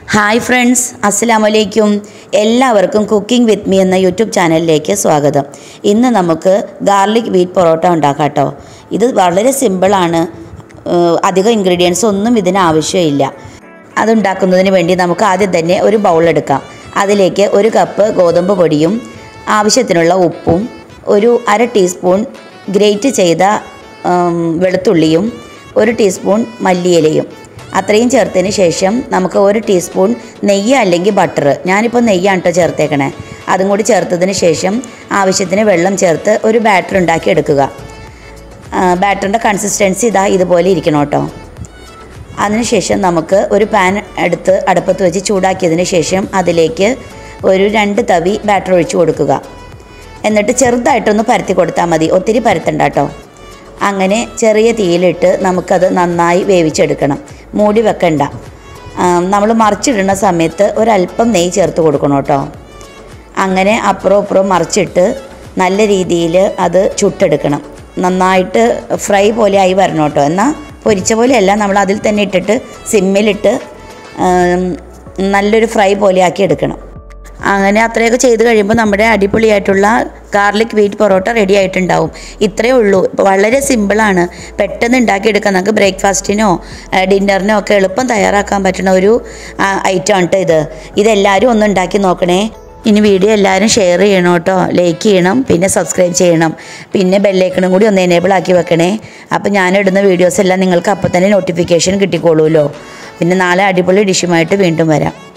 hi friends അസ്സലാമു അലൈക്കും എല്ലാവർക്കും കുക്കിംഗ് വിത്ത് മീ എന്ന യൂട്യൂബ് ചാനലിലേക്ക് സ്വാഗതം ഇന്ന് നമുക്ക് ഗാർലിക് വീറ്റ് പൊറോട്ട ഉണ്ടാക്കാം കേട്ടോ ഇത് വളരെ സിമ്പിളാണ് ഏഹ് അധികം ഇൻഗ്രീഡിയൻസ് ഒന്നും ഇതിന് ആവശ്യമില്ല അതുണ്ടാക്കുന്നതിന് വേണ്ടി നമുക്ക് ആദ്യം തന്നെ ഒരു ബൗൾ എടുക്കാം അതിലേക്ക് ഒരു കപ്പ് ഗോതമ്പ് പൊടിയും ആവശ്യത്തിനുള്ള ഉപ്പും ഒരു അര ടീസ്പൂൺ ഗ്രേറ്റ് ചെയ്ത ഉം, വെളുത്തുള്ളിയും ഒരു ടീസ്പൂൺ മല്ലിയിലയും അത്രയും ചേർത്തതിന് ശേഷം നമുക്ക് ഒരു ടീസ്പൂൺ നെയ്യ് അല്ലെങ്കിൽ ബട്ടർ ഞാനിപ്പോൾ നെയ്യാണ് കേട്ടോ ചേർത്തേക്കണേ അതും കൂടി ചേർത്തതിന് ശേഷം ആവശ്യത്തിന് വെള്ളം ചേർത്ത് ഒരു ബാറ്റർ ഉണ്ടാക്കി എടുക്കുക ബാറ്ററിൻ്റെ കൺസിസ്റ്റൻസി ഇതാ ഇതുപോലെ ഇരിക്കണം കേട്ടോ അതിനുശേഷം നമുക്ക് ഒരു പാൻ എടുത്ത് അടുപ്പത്ത് വെച്ച് ചൂടാക്കിയതിന് ശേഷം അതിലേക്ക് ഒരു രണ്ട് തവി ബാറ്റർ ഒഴിച്ചു കൊടുക്കുക എന്നിട്ട് ചെറുതായിട്ടൊന്ന് പരത്തി കൊടുത്താൽ മതി ഒത്തിരി പരത്തണ്ട കേട്ടോ അങ്ങനെ ചെറിയ തീയിലിട്ട് നമുക്കത് നന്നായി വേവിച്ചെടുക്കണം മൂടി വെക്കണ്ട നമ്മൾ മറിച്ചിടുന്ന സമയത്ത് ഒരല്പം നെയ്യ് ചേർത്ത് കൊടുക്കണം കേട്ടോ അങ്ങനെ അപ്പുറം ഇപ്പുറം മറിച്ചിട്ട് നല്ല രീതിയിൽ അത് ചുട്ടെടുക്കണം നന്നായിട്ട് ഫ്രൈ പോലെ ആയി വരണം കേട്ടോ എന്നാൽ പൊരിച്ച പോലെയല്ല നമ്മൾ അതിൽ തന്നെ ഇട്ടിട്ട് സിമ്മിലിട്ട് ഉം, നല്ലൊരു ഫ്രൈ പോലെ ആക്കി എടുക്കണം അങ്ങനെ അത്രയൊക്കെ ചെയ്ത് കഴിയുമ്പോൾ നമ്മുടെ അടിപൊളിയായിട്ടുള്ള ഗാർലിക് വീറ്റ് പൊറോട്ട റെഡി ആയിട്ടുണ്ടാവും ഇത്രയേ ഉള്ളൂ വളരെ സിമ്പിളാണ് പെട്ടെന്ന് ഉണ്ടാക്കിയെടുക്കാം നമുക്ക് ബ്രേക്ക്ഫാസ്റ്റിനോ ഡിന്നറിനോ ഒക്കെ എളുപ്പം തയ്യാറാക്കാൻ പറ്റുന്ന ഒരു ഐറ്റം ആണ് കേട്ടോ ഇത് ഇതെല്ലാവരും ഒന്ന് ഉണ്ടാക്കി നോക്കണേ ഇനി വീഡിയോ എല്ലാവരും ഷെയർ ചെയ്യണം കേട്ടോ ലൈക്ക് ചെയ്യണം പിന്നെ സബ്സ്ക്രൈബ് ചെയ്യണം പിന്നെ ബെല്ലൈക്കണും കൂടി ഒന്ന് എനേബിൾ ആക്കി വെക്കണേ അപ്പോൾ ഞാനിടുന്ന വീഡിയോസ് എല്ലാം നിങ്ങൾക്ക് അപ്പോൾ തന്നെ നോട്ടിഫിക്കേഷൻ കിട്ടിക്കോളൂല്ലോ പിന്നെ നാളെ അടിപൊളി ഡിഷുമായിട്ട് വീണ്ടും വരാം